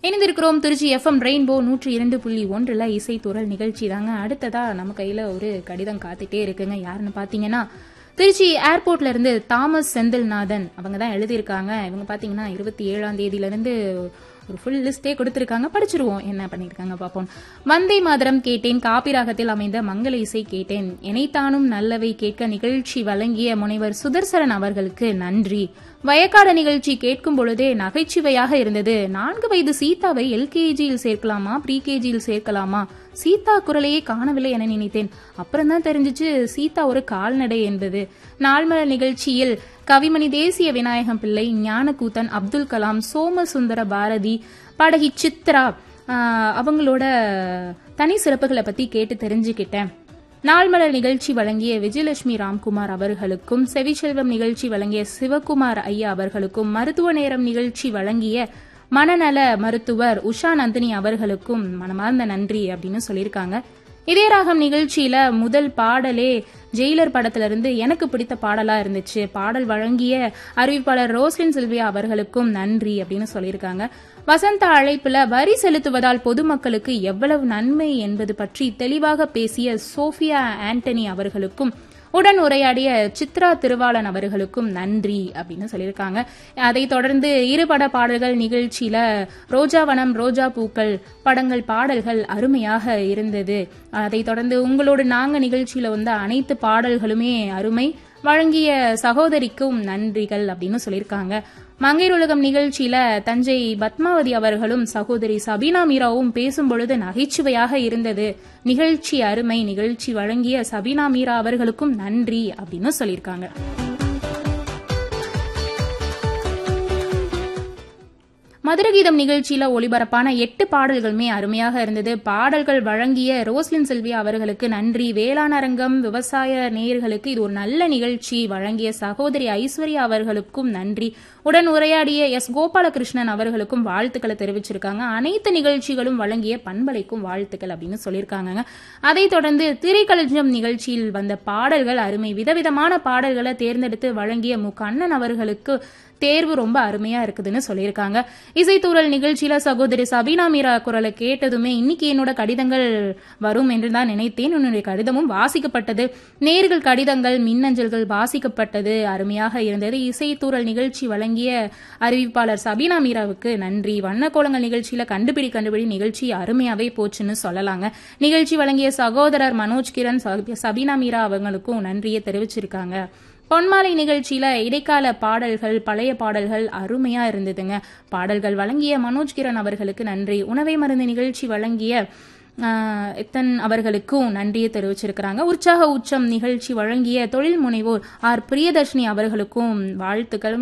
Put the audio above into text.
இணைந்திருக்கிறோம் Trichy FM rainbow நூற்றி இரண்டு புள்ளி ஒன்றில் இசைத்துறல் நிகழ்ச்சி தாங்க அடுத்ததா நம்ம கையில ஒரு கடிதம் காத்துட்டே இருக்குங்க யாருன்னு பாத்தீங்கன்னா திருச்சி ஏர்போர்ட்ல இருந்து தாமஸ் செந்தில்நாதன் அவங்க தான் எழுதியிருக்காங்க இவங்க பாத்தீங்கன்னா இருபத்தி ஏழாம் தேதியில இருந்து ஒரு ஃபுல் லிஸ்டே கொடுத்திருக்காங்க படிச்சிருவோம் என்ன பண்ணிருக்காங்க பார்ப்போம் வந்தே மாதரம் கேட்டேன் காப்பிராகத்தில் அமைந்த மங்கள இசை கேட்டேன் இணைத்தானும் நல்லவை கேட்க நிகழ்ச்சி வழங்கிய முனைவர் சுதர்சரன் அவர்களுக்கு நன்றி வயக்காடு நிகழ்ச்சி கேட்கும் பொழுதே நகைச்சுவையாக இருந்தது நான்கு வயது சீதாவை எல்கேஜியில் சேர்க்கலாமா ப்ரீகேஜியில் சேர்க்கலாமா சீதா குரலையே காணவில்லை என நினைத்தேன் அப்புறம் தான் தெரிஞ்சிச்சு சீதா ஒரு கால்நடை என்பது நாள்மலர் நிகழ்ச்சியில் கவிமணி தேசிய விநாயகம் பிள்ளை ஞானக்கூத்தன் அப்துல் கலாம் சோமசுந்தர பாரதி பாடகி சித்ரா ஆஹ், அவங்களோட தனி சிறப்புகளை பத்தி கேட்டு தெரிஞ்சுக்கிட்டேன் நாள்மலர் நிகழ்ச்சி வழங்கிய விஜயலட்சுமி ராம்குமார் அவர்களுக்கும் செவிச்செல்வம் நிகழ்ச்சி வழங்கிய சிவகுமார் ஐயா அவர்களுக்கும் மருத்துவ நேரம் நிகழ்ச்சி வழங்கிய மனநல மருத்துவர் உஷா நந்தினி அவர்களுக்கும் மனமார்ந்த நன்றி அப்படின்னு சொல்லியிருக்காங்க இதே ராகம் நிகழ்ச்சியில முதல் பாடலே ஜெயிலர் படத்துல இருந்து எனக்கு பிடித்த பாடலா இருந்துச்சு பாடல் வழங்கிய அறிவிப்பாளர் ரோஸ்லின் சில்வியா அவர்களுக்கும் நன்றி அப்படின்னு சொல்லியிருக்காங்க வசந்த அழைப்புல வரி செலுத்துவதால் பொதுமக்களுக்கு எவ்வளவு நன்மை என்பது பற்றி தெளிவாக பேசிய சோஃபியா ஆண்டனி அவர்களுக்கும் உடன் உரையாடிய சித்ரா திருவாளன் அவர்களுக்கும் நன்றி அப்படின்னு சொல்லியிருக்காங்க அதைத் தொடர்ந்து இருபட பாடல்கள் நிகழ்ச்சியில ரோஜாவனம் ரோஜா பூக்கள் படங்கள் பாடல்கள் அருமையாக இருந்தது அதைத் தொடர்ந்து உங்களோடு நாங்க நிகழ்ச்சியில வந்த அனைத்து பாடல்களுமே அருமை வழங்கிய சகோதரிக்கும் நன்றிகள் அப்படின்னு சொல்லியிருக்காங்க மங்கையர் உலகம் நிகழ்ச்சியில தஞ்சை பத்மாவதி அவர்களும் சகோதரி சபீனா மீராவும் பேசும் பொழுது நகைச்சுவையாக இருந்தது நிகழ்ச்சி அருமை நிகழ்ச்சி வழங்கிய சபீனா மீரா அவர்களுக்கும் நன்றி அப்படின்னு சொல்லியிருக்காங்க மதுரகீதம் நிகழ்ச்சியில ஒளிபரப்பான எட்டு பாடல்களுமே அருமையாக இருந்தது பாடல்கள் வழங்கிய ரோஸ்லின் செல்வி அவர்களுக்கு நன்றி வேளாண் அரங்கம் விவசாய நேயர்களுக்கு இது ஒரு நல்ல நிகழ்ச்சி வழங்கிய சகோதரி ஐஸ்வர்யா அவர்களுக்கும் நன்றி உடன் உரையாடிய எஸ் கோபாலகிருஷ்ணன் அவர்களுக்கும் வாழ்த்துக்களை தெரிவிச்சிருக்காங்க அனைத்து நிகழ்ச்சிகளும் வழங்கிய பண்பலைக்கும் வாழ்த்துக்கள் அப்படின்னு சொல்லியிருக்காங்க அதைத் தொடர்ந்து திரைக்களஞ்சியம் நிகழ்ச்சியில் வந்த பாடல்கள் அருமை விதவிதமான பாடல்களை தேர்ந்தெடுத்து வழங்கிய மு கண்ணன் அவர்களுக்கு தேர்வு ரொம்ப அருமையா இருக்குதுன்னு சொல்லியிருக்காங்க இசைத்தூரல் நிகழ்ச்சியில சகோதரி சபீனா மீரா குரலை கேட்டதுமே இன்னைக்கு என்னோட கடிதங்கள் வரும் என்று தான் நினைத்தேன் உன்னுடைய கடிதமும் வாசிக்கப்பட்டது நேர்கள் கடிதங்கள் மின்னஞ்சல்கள் வாசிக்கப்பட்டது அருமையாக இருந்தது இசைத்தூரல் நிகழ்ச்சி வழங்கிய அறிவிப்பாளர் சபீனா மீராவுக்கு நன்றி வண்ணக்கோலங்கள் நிகழ்ச்சியில கண்டுபிடி கண்டுபிடி நிகழ்ச்சி அருமையாவே போச்சுன்னு சொல்லலாங்க நிகழ்ச்சி வழங்கிய சகோதரர் மனோஜ் கிரண் ச- சபீனா மீரா அவங்களுக்கும் நன்றியை தெரிவிச்சிருக்காங்க பொன்மாலை நிகழ்ச்சியில இடைக்கால பாடல்கள் பழைய பாடல்கள் அருமையா இருந்ததுங்க பாடல்கள் வழங்கிய மனோஜ் கிரண் அவர்களுக்கு நன்றி உணவை மருந்து நிகழ்ச்சி வழங்கிய ஆஹ், எத்தன் அவர்களுக்கும் நன்றியை தெரிவிச்சிருக்கிறாங்க உற்சாக உச்சம் நிகழ்ச்சி வழங்கிய தொழில் முனைவோர் ஆர் பிரியதர்ஷினி அவர்களுக்கும் வாழ்த்துக்களும்